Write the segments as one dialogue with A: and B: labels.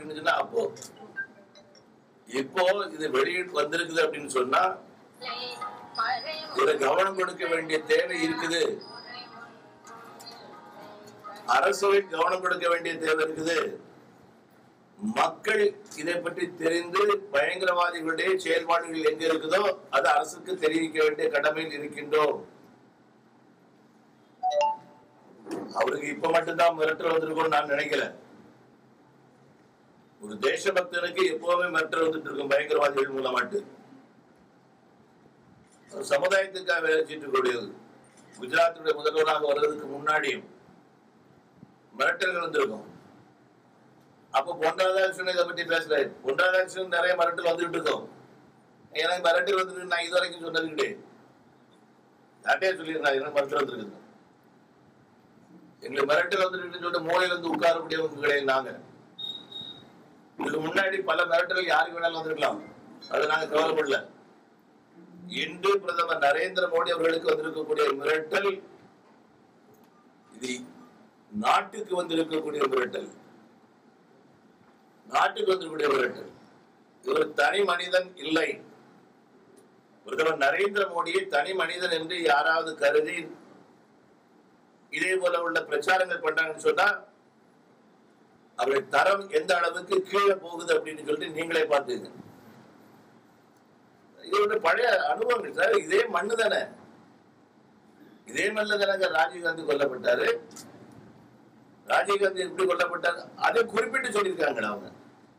A: அப்படின்னு சொன்னா அப்போ இப்போ இது வெளியிட்டு வந்திருக்குது அப்படின்னு சொன்னா இதுல கவனம் கொடுக்க வேண்டிய தேவை இருக்குது அரசு கவனம் கொடுக்க வேண்டிய தேவை இருக்குது மக்கள் இதை பற்றி தெரிந்து பயங்கரவாதிகளுடைய செயல்பாடுகள் எங்க இருக்குதோ அது அரசுக்கு தெரிவிக்க வேண்டிய கடமையில் இருக்கின்றோம் அவருக்கு இப்ப மட்டும்தான் மிரட்டல் வந்திருக்கும்னு நான் நினைக்கல ஒரு தேசபக்தனுக்கு எப்பவுமே மிரட்டல் வந்துட்டு இருக்கும் பயங்கரவாதிகள் மூலமாட்டு ஒரு சமுதாயத்துக்காக வேலை செய்யக்கூடியது கூடியது குஜராத்துடைய முதல்வராக வர்றதுக்கு முன்னாடியும் மிரட்டல்கள் வந்திருக்கும் அப்ப பொன் ராதாகிருஷ்ணன் இதை பத்தி பேசல பொன் ராதாகிருஷ்ணன் நிறைய மிரட்டல் வந்துட்டு இருக்கோம் எனக்கு மிரட்டல் வந்துருக்கு நான் இது வரைக்கும் சொன்னது கிடையாது யார்ட்டே சொல்லியிருந்தேன் எனக்கு மிரட்டல் வந்திருக்குது எங்களுக்கு மிரட்டல் வந்துருக்குன்னு சொல்லிட்டு மூலையில இருந்து உட்காரக்கூடியவங்க கிடையாது நாங்க இதுக்கு முன்னாடி பல மிரட்டல் யாருக்கு வேணாலும் வந்திருக்கலாம் அது நாங்க கவலைப்படல இன்று பிரதமர் நரேந்திர மோடி அவர்களுக்கு வந்திருக்கக்கூடிய மிரட்டல் இது நாட்டுக்கு வந்திருக்கக்கூடிய மிரட்டல் நாட்டுக்கு வந்திருக்கக்கூடிய மிரட்டல் இவர் தனி மனிதன் இல்லை பிரதமர் நரேந்திர மோடியை தனி மனிதன் என்று யாராவது கருதி இதே போல உள்ள பிரச்சாரங்கள் பண்றாங்கன்னு சொன்னா அவருடைய தரம் எந்த அளவுக்கு கீழே போகுது அப்படின்னு சொல்லிட்டு நீங்களே பார்த்துங்க இது ஒரு பழைய அனுபவங்கள் சார் இதே மண்ணு தானே இதே மண்ணில் தானங்க ராஜீவ்காந்தி கொல்லப்பட்டாரு ராஜீவ்காந்தி எப்படி கொல்லப்பட்டாங்க அதை குறிப்பிட்டு சொல்லியிருக்காங்க அவங்க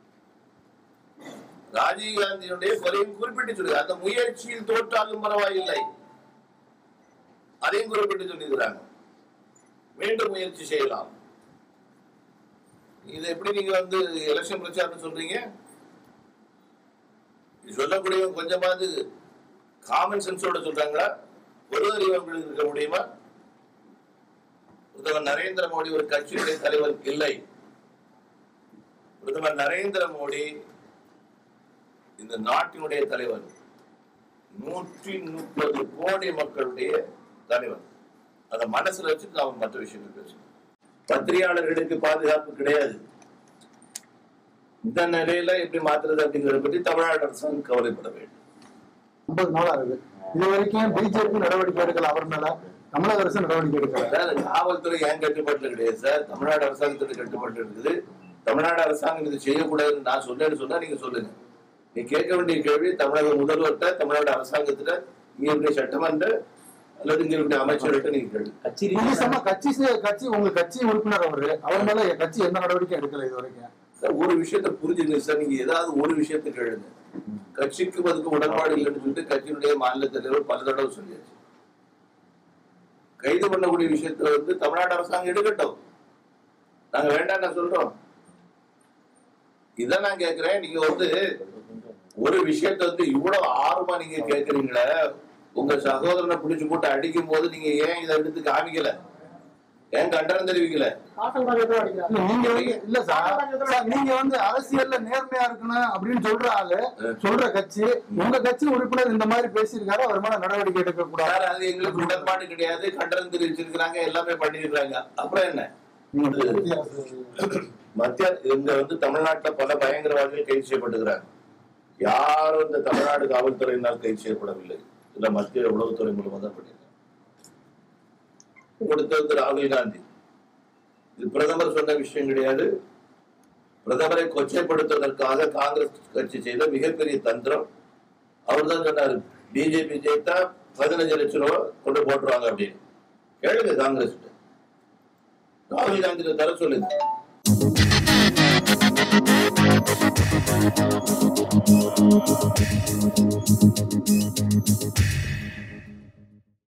A: ராஜீவ்காந்தியுடைய கொலையும் குறிப்பிட்டு சொல்லி அந்த முயற்சியில் தோற்றாலும் பரவாயில்லை அதையும் குறிப்பிட்டு சொல்லியிருக்கிறாங்க மீண்டும் முயற்சி செய்யலாம் இது எப்படி நீங்க வந்து எலெக்ஷன் பிரச்சாரம் சொல்றீங்க இது சொல்லக்கூடியவங்க கொஞ்சமாவது காமன் சென்ஸோட சொல்றாங்களா ஒரு அறிவங்களுக்கு இருக்க முடியுமா பிரதமர் நரேந்திர மோடி ஒரு கட்சியுடைய தலைவர் இல்லை பிரதமர் நரேந்திர மோடி இந்த நாட்டினுடைய தலைவர் நூற்றி முப்பது கோடி மக்களுடைய தலைவர் அதை மனசுல வச்சு நாம் மற்ற விஷயங்கள் பேசணும் பத்திரிகையாளர்களுக்கு பாதுகாப்பு கிடையாது இந்த நிலையில எப்படி மாத்துறது அப்படிங்கறத பற்றி தமிழ்நாடு அரசாங்கம் கவலைப்பட வேண்டும்
B: ஐம்பது நாளா இருக்கு இது வரைக்கும் பிஜேபி நடவடிக்கை எடுக்கல அவர் மேல தமிழக அரசு நடவடிக்கை எடுக்கல
A: சார் காவல்துறை ஏன் கட்டுப்பாட்டுல கிடையாது சார் தமிழ்நாடு அரசாங்கத்துடைய கட்டுப்பாட்டு இருக்குது தமிழ்நாடு அரசாங்கம் இது செய்யக்கூடாதுன்னு நான் சொன்னேன்னு சொன்னா நீங்க சொல்லுங்க நீ கேட்க வேண்டிய கேள்வி தமிழக முதல்வர்கிட்ட தமிழ்நாடு அரசாங்கத்துல இங்க இருக்கிற சட்டமன்ற அல்லது இங்க இருக்கிற அமைச்சர்கிட்ட நீங்க கேள்வி
C: கட்சி
B: நீங்க சொன்ன கட்சி சே- கட்சி உங்க கட்சி உறுப்பினர் அவரு அவர் மேல என் கட்சி எந்த நடவடிக்கை எடுக்கல இது வரைக்கும்
A: சார் ஒரு விஷயத்த புரிஞ்சுங்க சார் நீங்க ஏதாவது ஒரு விஷயத்தை கேளுங்க கட்சிக்கும் அதுக்கு உடன்பாடு இல்லைன்னு சொல்லிட்டு கட்சியினுடைய மாநில தலைவர் பல தடவை சொல்லியாச்சு கைது பண்ணக்கூடிய விஷயத்துல வந்து தமிழ்நாடு அரசாங்கம் எடுக்கட்டும் நாங்க வேண்டாம் நான் சொல்றோம் இதான் நான் கேக்குறேன் நீங்க வந்து ஒரு விஷயத்த வந்து இவ்வளவு ஆர்வமா நீங்க கேக்குறீங்களே உங்க சகோதரனை பிடிச்சு போட்டு அடிக்கும் போது நீங்க ஏன் இதை எடுத்து காமிக்கல ஏன் கண்டனம் தெரிவிக்கல
B: இல்ல, நீங்க வந்து இல்ல சார் சார், நீங்க வந்து அரசியல்ல நேர்மையா இருக்கணும் அப்படின்னு சொல்ற ஆளு சொல்ற கட்சி உங்க கட்சி உறுப்பினர் இந்த மாதிரி பேசியிருக்காரு அவர் மேல நடவடிக்கை எடுக்க கூடாது
A: சார் அது எங்களுக்கு உடன்பாடு கிடையாது கண்டனம் தெரிவிச்சிருக்கிறாங்க எல்லாமே பண்ணிருக்காங்க அப்புறம் என்ன மத்திய இங்க வந்து தமிழ்நாட்டுல பல பயங்கரவாதிகள் கைது செய்யப்பட்டுக்கிறாங்க யாரும் இந்த தமிழ்நாடு காவல்துறையினால் கைது செய்யப்படவில்லை இல்ல மத்திய உளவுத்துறை மூலமா தான் பண்ணிருக்காங்க கொடுத்தது ராகுல் காந்தி இது பிரதமர் சொன்ன விஷயம் கிடையாது பிரதமரை கொச்சைப்படுத்துவதற்காக காங்கிரஸ் கட்சி செய்த மிகப்பெரிய தந்திரம் அவர் தான் சொன்னாரு பிஜேபி ஜெயித்தா பதினஞ்சு லட்சம் ரூபாய் கொண்டு போட்டுருவாங்க அப்படின்னு கேளுங்க காங்கிரஸ் ராகுல் காந்தி தர சொல்லுங்க